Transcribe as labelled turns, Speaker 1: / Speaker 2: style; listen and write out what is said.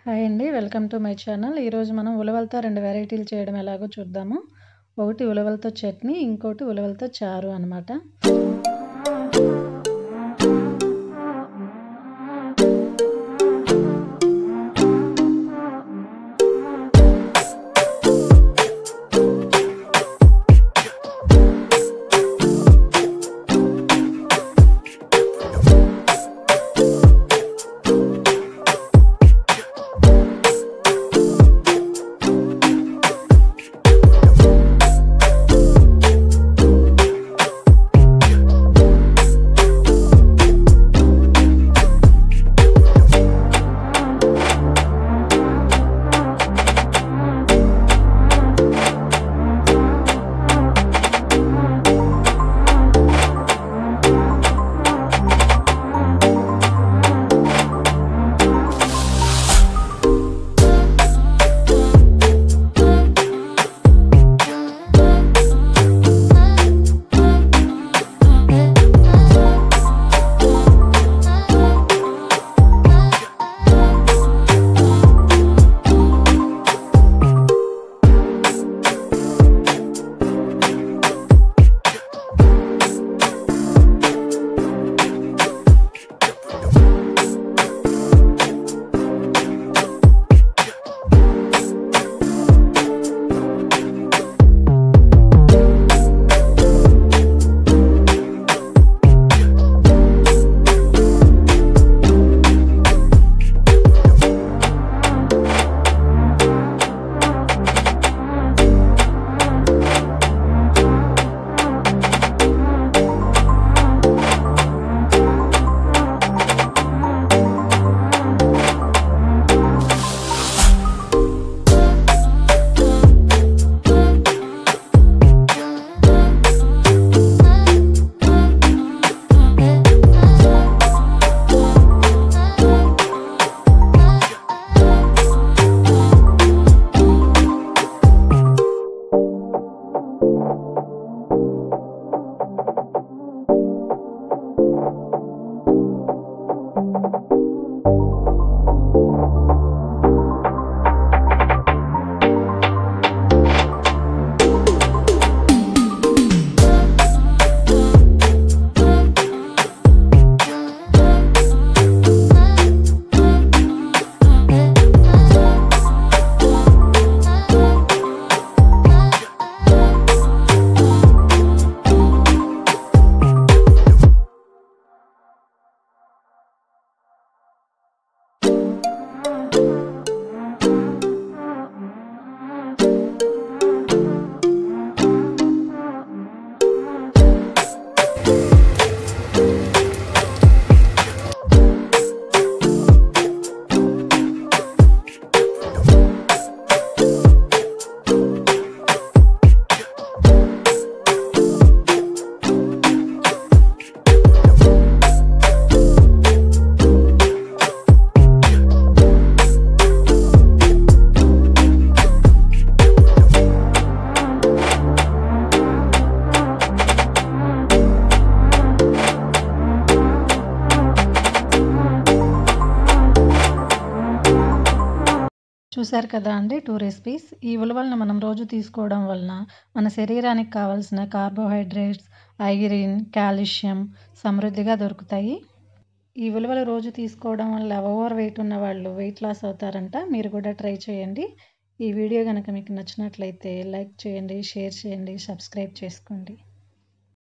Speaker 1: Hi అండి. Welcome to my channel. ఈరోజు మనం ఉలవలతో 2 వెరైటీలు చేయడం ఎలాగో చూద్దాము. ఒకటి ఉలవలతో చట్నీ, ఇంకోటి ఉలవలతో చారు అనమాట. చూసారు కదా అండి 2 రెసిపీస్. ఈ ఉలవలను మనం రోజు తీసుకోవడం వలన మన శరీరానికి కావాల్సిన కార్బోహైడ్రేట్స్, ఐరన్, కాల్షియం సమృద్ధిగా దొరుకుతాయి. ఈ ఉలవలు రోజు తీసుకోవడం వల్ల ఓవర్ వెయిట్ ఉన్న వాళ్ళు వెయిట్ లాస్ అవుతారంట. మీరు కూడా ట్రై చేయండి. ఈ వీడియో గనక మీకు నచ్చినట్లయితే లైక్ చేయండి, షేర్ చేయండి, సబ్స్క్రైబ్ చేసుకోండి.